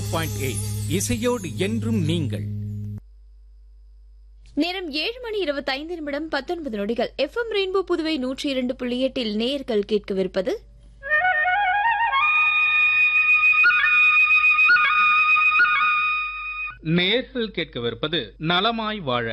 Point eight இசையோடு என்றும் நீங்கள் நேரம் ஏழு மணி இருபத்தைந்து நிமிடம் பத்தொன்பது நொடிகள் எஃப்எம் ரெயின்போ புதுவை நூற்றி இரண்டு புள்ளி எட்டில் நேயர்கள் கேட்கவிருப்பது நேர்கள் கேட்கவிருப்பது நலமாய் வாழ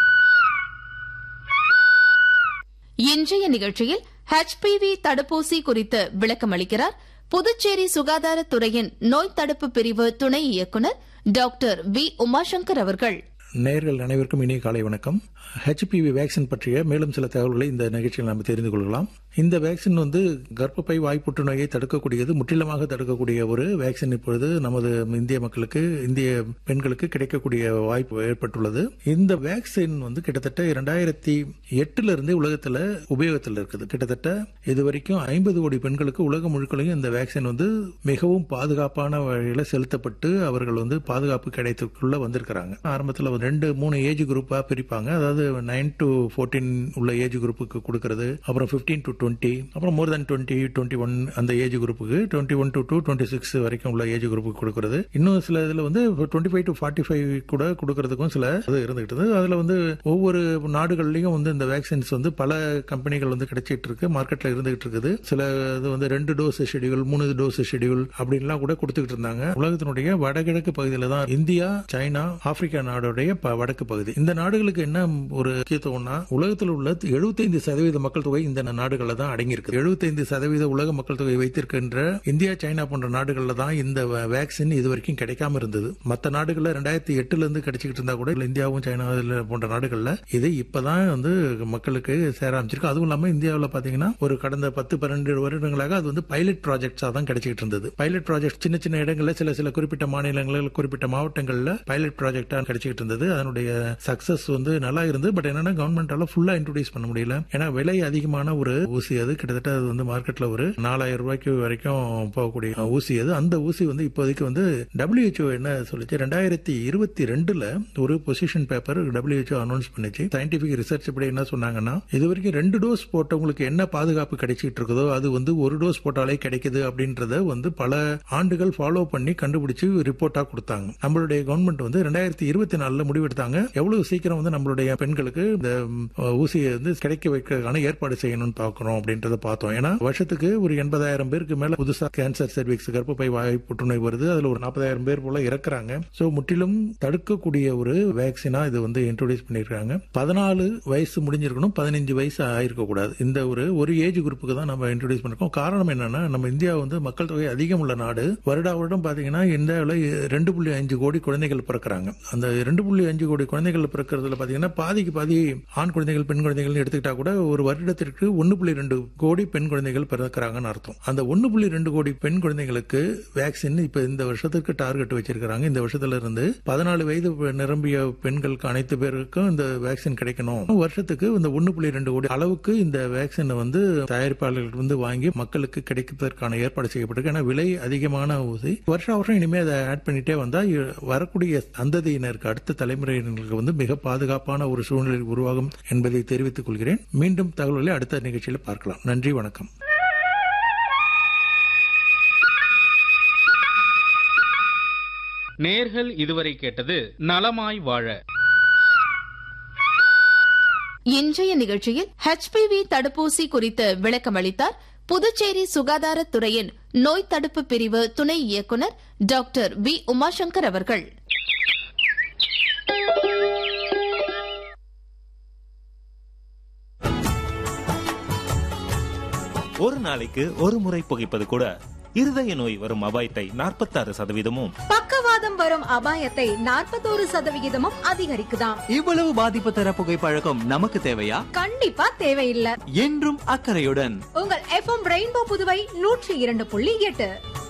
இன்றைய நிகழ்ச்சியில் ஹெச்பிவி தடுப்பூசி குறித்து விளக்கமளிக்கிறார் புதுச்சேரி சுகாதாரத்துறையின் நோய் தடுப்பு பிரிவு துணை இயக்குநர் டாக்டர் வி உமாசங்கர் அவர்கள் நேயர்கள் அனைவருக்கும் இனிய காலை வணக்கம் ஹெச்பிவி வேக்சின் பற்றிய மேலும் சில தகவல்களை இந்த நிகழ்ச்சியில் நாம் தெரிந்து கொள்ளலாம் இந்த வேக்சின் வந்து கர்ப்பப்பை வாய் புற்றுநோயை தடுக்கக்கூடியது முற்றிலுமாக தடுக்கக்கூடிய ஒரு வேக்சின் இப்பொழுது நமது இந்திய மக்களுக்கு இந்திய பெண்களுக்கு கிடைக்கக்கூடிய வாய்ப்பு ஏற்பட்டுள்ளது இந்த வேக்சின் வந்து கிட்டத்தட்ட இரண்டாயிரத்தி எட்டுல இருந்தே உலகத்துல உபயோகத்தில் இருக்குது கிட்டத்தட்ட இதுவரைக்கும் ஐம்பது கோடி பெண்களுக்கு உலகம் முழுக்களையும் இந்த வேக்சின் வந்து மிகவும் பாதுகாப்பான வழியில செலுத்தப்பட்டு அவர்கள் வந்து பாதுகாப்பு கிடைத்துக்குள்ள வந்திருக்கிறாங்க ஆரம்பத்தில் ரெண்டு மூணு ஏஜ் குரூப்பா பிரிப்பாங்க அதாவது நைன் டு ஃபோர்டீன் உள்ள ஏஜ் குரூப்புக்கு கொடுக்கறது அப்புறம் பிப்டீன் டு டுவெண்ட்டி அப்புறம் more than twenty twenty one அந்த ஏஜ் குரூப்புக்கு twenty one to to twenty six வரைக்கும் உள்ள ஏஜ் குரூப்புக்கு கொடுக்கறது இன்னும் சில இதுல வந்து twenty five to forty five கூட கொடுக்கறதுக்கும் சில இது இருந்துகிட்டு இருக்கு. அதுல வந்து ஒவ்வொரு நாடுகள்லயும் வந்து இந்த வேக்சின்ஸ் வந்து பல கம்பெனிகள் வந்து கிடைச்சிட்டு இருக்கு மார்க்கெட்ல இருந்துகிட்டு இருக்குது சில இது வந்து ரெண்டு டோஸ் ஷெடியூல் மூணு டோஸ் ஷெடியூல் அப்படின்லாம் கூட கொடுத்துக்கிட்டு இருந்தாங்க உலகத்தினுடைய வடகிழக்கு பகுதியில தான் இந்தியா சைனா ஆப்பிரிக்கா நாடுடைய ப- வடக்கு பகுதி இந்த நாடுகளுக்கு என்ன ஒரு முக்கியத்துவம்னா உலகத்தில் உள்ள 75% சதவீத மக்கள் தொகை இந்த நாடுகளில் தான் அடங்கியிருக்கு 75% சதவீத உலக மக்கள் தொகை வைத்திருக்கின்ற இந்தியா சைனா போன்ற நாடுகளில் தான் இந்த வ- வேக்சின் இது வரைக்கும் கிடைக்காம இருந்தது மற்ற நாடுகளில் ரெண்டாயிரத்தி எட்டுல இருந்து கிடைச்சிக்கிட்டு இருந்தா கூட இல்ல இந்தியாவும் சைனா இதுல போன்ற நாடுகளில் இது இப்பதான் வந்து மக்களுக்கு சேர ஆரம்பிச்சிருக்கு அதுவும் இல்லாம இந்தியாவில் பாத்தீங்கன்னா ஒரு கடந்த பத்து பன்னெண்டு வருடங்களாக அது வந்து பைலட் ப்ராஜெக்ட்ஸா தான் கிடைச்சிக்கிட்டு இருந்தது பைலட் ப்ராஜெக்ட் சின்ன சின்ன இடங்கள்ல சில சில குறிப்பிட்ட மாநிலங்களில் குறிப்பிட்ட மாவட்டங்கள்ல பைலட் ப்ராஜெக்டா கிடைச்சிக்கிட்டு இருந்தது அதனுடைய சக்சஸ் வந்து நல்லா இருந்தது பட் என்னன்னா கவர்மெண்டால ஃபுல்லா இன்ட்ரோடியூஸ் பண்ண முடியல ஏன்னா விலை அதிகமான ஒரு ஊசி அது கிட்டத்தட்ட அது வந்து மார்க்கெட்ல ஒரு நாலாயிரம் ரூபாய்க்கு வரைக்கும் போகக்கூடிய ஊசி அது அந்த ஊசி வந்து இப்போதைக்கு வந்து WHO என்ன சொல்லுச்சு ரெண்டாயிரத்தி இருபத்தி ரெண்டுல ஒரு பொசிஷன் பேப்பர் WHO அனௌன்ஸ் பண்ணுச்சு சயின்டிபிக் ரிசர்ச் படி என்ன சொன்னாங்கன்னா இது வரைக்கும் ரெண்டு டோஸ் போட்டவங்களுக்கு என்ன பாதுகாப்பு கிடைச்சிட்டு இருக்குதோ அது வந்து ஒரு டோஸ் போட்டாலே கிடைக்குது அப்படின்றத வந்து பல ஆண்டுகள் ஃபாலோ பண்ணி கண்டுபிடிச்சு ரிப்போர்ட்டா கொடுத்தாங்க நம்மளுடைய கவர்மெண்ட் வந்து ரெண்டாயிரத்தி இருபத்தி நாலுல முடிவெடுத்தாங்க எவ்வளவு சீக்கிரம் வந்து நம்மளுடைய பெண்களுக்கு இந்த ம், ஊசியை வந்து கிடைக்க வைக்கிறதுக்கான ஏற்பாடு செய்யணும்னு பார்க்கணும் அப்படின்றத பார்த்தோம் ஏன்னா வருஷத்துக்கு ஒரு எண்பதாயிரம் பேருக்கு மேல புதுசா கேன்சர் சர்வீக்ஸ் கர்ப்பப்பை வாய் புற்றுநோய் வருது அதுல ஒரு நாற்பதாயிரம் பேர் போல இறக்குறாங்க சோ முற்றிலும் தடுக்கக்கூடிய ஒரு வேக்சினா இது வந்து இன்ட்ரோடியூஸ் பண்ணிருக்காங்க பதினாலு வயசு முடிஞ்சிருக்கணும் பதினஞ்சு வயசு ஆயிருக்க கூடாது இந்த ஒரு ஒரு ஏஜ் குரூப்புக்கு தான் நம்ம இன்ட்ரோடியூஸ் பண்ணிருக்கோம் காரணம் என்னன்னா நம்ம இந்தியா வந்து மக்கள் தொகை அதிகம் உள்ள நாடு வருடா வருடம் பாத்தீங்கன்னா இந்தியாவில் ரெண்டு புள்ளி அஞ்சு கோடி குழந்தைகள் பிறக்கிறாங்க அந்த ரெண்டு புள்ளி அஞ்சு கோடி குழந்தைகள் பிறக்கிறதுல பாத்தீங்கன்னா பாதிக்கு பாதி ஆண் குழந்தைகள் பெண் குழந்தைகள் எடுத்துக்கிட்டா கூட ஒரு வருடத்திற்கு ஒன்னு புள்ளி ரெண்டு கோடி பெண் குழந்தைகள் பிறக்கிறாங்கன்னு அர்த்தம் அந்த ஒன்னு புள்ளி ரெண்டு கோடி பெண் குழந்தைகளுக்கு வேக்சின் இப்ப இந்த வருஷத்துக்கு டார்கெட் வச்சிருக்காங்க இந்த வருஷத்துல இருந்து பதினாலு வயது நிரம்பிய பெண்களுக்கு அனைத்து பேருக்கும் இந்த வேக்சின் கிடைக்கணும் வருஷத்துக்கு இந்த ஒன்னு புள்ளி ரெண்டு கோடி அளவுக்கு இந்த வேக்சினை வந்து தயாரிப்பாளர்கள் வந்து வாங்கி மக்களுக்கு கிடைப்பதற்கான ஏற்பாடு செய்யப்பட்டிருக்கு ஏன்னா விலை அதிகமான ஊசி வருஷம் வருஷம் இனிமே அதை ஆட் பண்ணிட்டே வந்தா இ- வரக்கூடிய சந்ததியினருக்கு அடுத்த தலைமுறையினருக்கு வந்து மிக பாதுகாப்பான ஒரு சூழ்நிலை உருவாகும் என்பதை தெரிவித்துக் கொள்கிறேன் மீண்டும் தகவல்களை அடுத்த நிகழ்ச்சியில் பார்க்கலாம் நன்றி வணக்கம் நேர்கள் இதுவரை கேட்டது நலமாய் வாழ இன்றைய நிகழ்ச்சியில் ஹெச்பிவி தடுப்பூசி குறித்து விளக்கமளித்தார் புதுச்சேரி சுகாதாரத்துறையின் நோய் தடுப்பு பிரிவு துணை இயக்குநர் டாக்டர் வி உமாசங்கர் அவர்கள் ஒரு நாளைக்கு ஒரு முறை புகைப்பது கூட இருதய நோய் வரும் அபாயத்தை நாற்பத்தாறு சதவீதமும் பக்கவாதம் வரும் அபாயத்தை நாற்பத்தோரு சதவிகிதமும் அதிகரிக்குதாம் இவ்வளவு பாதிப்பு தர புகைப்பழக்கம் நமக்கு தேவையா கண்டிப்பா தேவையில்லை என்றும் அக்கறையுடன் உங்கள் எஃப்எம் ரெயின்போ புதுவை நூற்றி இரண்டு புள்ளி எட்டு